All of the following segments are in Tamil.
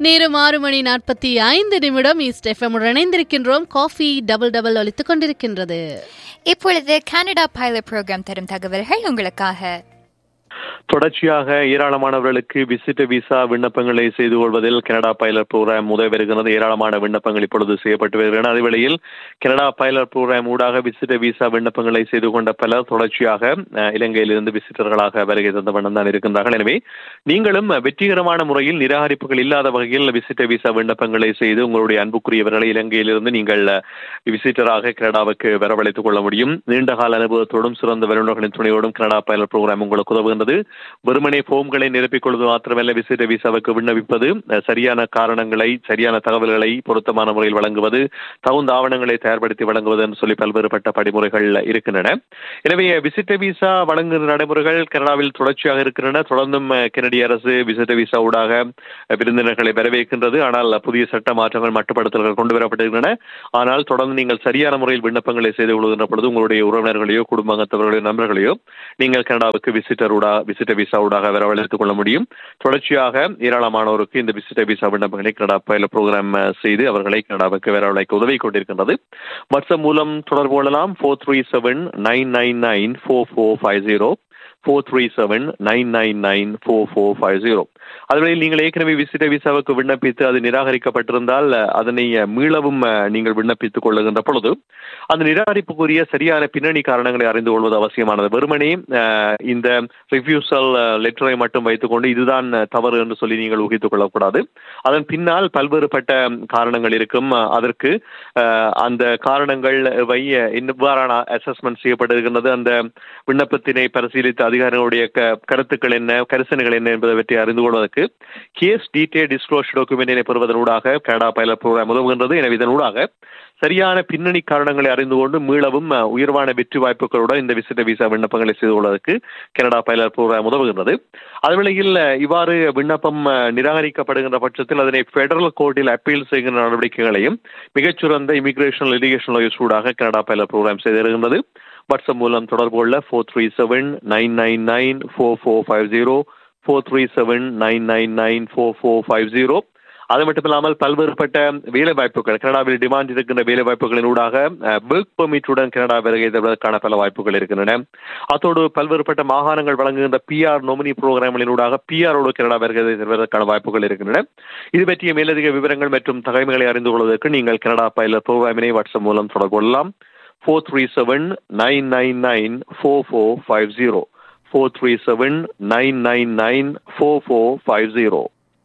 நேரம் ஆறு மணி நாற்பத்தி ஐந்து நிமிடம் ஈஸ்ட் எஃப்எம் இணைந்திருக்கின்றோம் காஃபி டபுள் டபுள் ஒலித்துக் கொண்டிருக்கின்றது இப்பொழுது கனடா பைலட் ப்ரோக்ராம் தரும் தகவல்கள் உங்களுக்காக தொடர்ச்சியாக ஏராளமானவர்களுக்கு விசிட்ட விசா விண்ணப்பங்களை செய்து கொள்வதில் கனடா பைலட் ப்ரோக்ராம் உதவி வருகிறது ஏராளமான விண்ணப்பங்கள் இப்பொழுது செய்யப்பட்டு வருகின்றன அதேவேளையில் கனடா பைலட் ப்ரோக்ராம் ஊடாக விசிட்ட விசா விண்ணப்பங்களை செய்து கொண்ட பலர் தொடர்ச்சியாக அஹ், இலங்கையிலிருந்து விசிட்டர்களாக வருகை தந்த வண்ணம் தான் இருக்கின்றார்கள் எனவே நீங்களும் வெற்றிகரமான முறையில் நிராகரிப்புகள் இல்லாத வகையில் விசிட்ட விசா விண்ணப்பங்களை செய்து உங்களுடைய அன்புக்குரியவர்களை இலங்கையிலிருந்து நீங்கள் விசிட்டராக கனடாவுக்கு வரவழைத்துக் கொள்ள முடியும் நீண்ட கால அனுபவத்தோடும் சிறந்த வல்லுநர்களின் துணையோடும் கனடா பைலட் ப்ரோக்ராம் உங்களுக்கு உதவுகின்றது வெறுமனே போம்களை நிரப்பிக் கொள்வது மாத்திரமல்ல விசிட்ட விசாவுக்கு விண்ணப்பிப்பது அஹ், சரியான காரணங்களை சரியான தகவல்களை பொருத்தமான முறையில் வழங்குவது தகுந்த ஆவணங்களை தயார்படுத்தி வழங்குவது என்று சொல்லி பல்வேறுபட்ட படிமுறைகள் இருக்கின்றன எனவே விசிட்ட விசா வழங்குகிற நடைமுறைகள் கனடாவில் தொடர்ச்சியாக இருக்கின்றன தொடர்ந்தும் அஹ், கெனடிய அரசு விசிட்ட விசா ஊடாக அஹ், விருந்தினர்களை வரவேற்கின்றது ஆனால் புதிய சட்ட மாற்றங்கள் மட்டுப்படுத்தல்கள் கொண்டு வரப்பட்டிருக்கின்றன ஆனால் தொடர்ந்து நீங்கள் சரியான முறையில் விண்ணப்பங்களை செய்து கொள்கின்ற பொழுது உங்களுடைய உறவினர்களையோ குடும்பத்தவர்களையோ நண்பர்களையோ நீங்கள் கனடாவுக்கு விசிட்டர் ஊடா விசிட்ட விசா ஊடாக வரவழைத்துக் கொள்ள முடியும் தொடர்ச்சியாக ஏராளமானோருக்கு இந்த விசிட்ட விசா விண்ணப்பங்களை கனடா பயில ப்ரோக்ராம் செய்து அவர்களை கனடாவுக்கு வரவழைக்க உதவி கொண்டிருக்கின்றது வாட்ஸ்அப் மூலம் தொடர்பு கொள்ளலாம் four three seven nine nine nine four four five zero four three seven nine nine nine four four five zero அதுவரை நீங்கள் ஏற்கனவே விசிட்ட விசாவுக்கு விண்ணப்பித்து அது நிராகரிக்கப்பட்டிருந்தால் அஹ், அதனை அஹ், மீளவும் அஹ், நீங்கள் விண்ணப்பித்துக் கொள்ளுகின்ற பொழுது அந்த நிராகரிப்புக்குரிய சரியான பின்னணி காரணங்களை அறிந்து கொள்வது அவசியமானது வெறுமனே அஹ், இந்த ரிஃப்யூசல் லெட்டரை மட்டும் வைத்துக்கொண்டு இதுதான் அஹ், தவறு என்று சொல்லி நீங்கள் ஊகித்துக் கொள்ளக்கூடாது அதன் பின்னால் பல்வேறுபட்ட காரணங்கள் இருக்கும் அஹ், அதற்கு அஹ், அந்த காரணங்கள் வை இவ்வாறான அசஸ்மெண்ட் செய்யப்பட்டிருக்கின்றது அந்த விண்ணப்பத்தினை பரிசீலித்த அதிகாரிகளுடைய க- கருத்துக்கள் என்ன கரிசனைகள் என்ன என்பதை பற்றி அறிந்து கொள்வதற்கு கேஸ் டீடைல் டிஸ்க்ளோஷர் டாக்குமெண்டினை பெறுவதனூடாக கனடா பைலட் ப்ரோக்ராம் உதவுகின்றது எனவே இதனூடாக சரியான பின்னணி காரணங்களை அறிந்து கொண்டு மீளவும் அஹ், உயர்வான வெற்றி வாய்ப்புகளுடன் இந்த விசிட்ட விசா விண்ணப்பங்களை செய்து கொள்வதற்கு கனடா பைலட் ப்ரோக்ராம் உதவுகின்றது அதுவேளையில் அஹ், இவ்வாறு விண்ணப்பம் அஹ், நிராகரிக்கப்படுகின்ற பட்சத்தில் அதனை பெடரல் கோர்ட்டில் அப்பீல் செய்கின்ற நடவடிக்கைகளையும் மிகச்சிறந்த இமிகிரேஷன் லிடிகேஷன் லாயர்ஸ் ஊடாக கனடா பைலட் ப்ரோக்ராம் செய்திருக்கின்றது வாட்ஸ்அப் மூலம் தொடர்பு கொள்ள four three seven nine nine nine four four five zero four three seven nine nine nine four four five zero அது மட்டும் இல்லாமல் பல்வேறுபட்ட வேலை வாய்ப்புகள் கனடாவில் டிமாண்ட் இருக்கின்ற வேலை வாய்ப்புகளின் ஊடாக ஒர்க் பெர்மிட்டுடன் கனடா வருகை தருவதற்கான பல வாய்ப்புகள் இருக்கின்றன அத்தோடு பல்வேறுபட்ட மாகாணங்கள் வழங்குகின்ற பிஆர் நொமினி புரோகிராம்களின் ஊடாக பிஆரோடு கனடா வருகை தருவதற்கான வாய்ப்புகள் இருக்கின்றன இது பற்றிய மேலதிக விவரங்கள் மற்றும் தகவல்களை அறிந்து கொள்வதற்கு நீங்கள் கனடா பைலட் புரோகிராமினை வாட்ஸ்அப் மூலம் தொடர்பு கொள்ளலாம் four three seven nine nine nine four four five zero four three seven nine nine nine four four five zero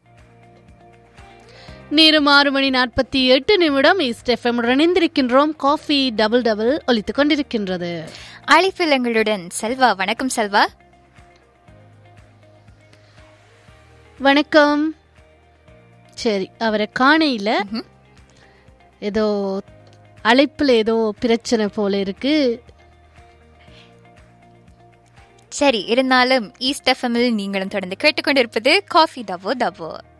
நேரம் ஆறு மணி நாற்பத்தி எட்டு நிமிடம் ஈஸ்ட் எஃப்எம் இணைந்திருக்கின்றோம் காஃபி டபுள் டபுள் ஒலித்துக் கொண்டிருக்கின்றது அழைப்பில் எங்களுடன் செல்வா வணக்கம் செல்வா வணக்கம் சரி அவரை காணையில ஏதோ அழைப்புல ஏதோ பிரச்சனை போல இருக்கு சரி இருந்தாலும் ஈஸ்ட் எஃப்எம்மில் நீங்களும் தொடர்ந்து கேட்டுக்கொண்டிருப்பது காஃபி தவோ தவோ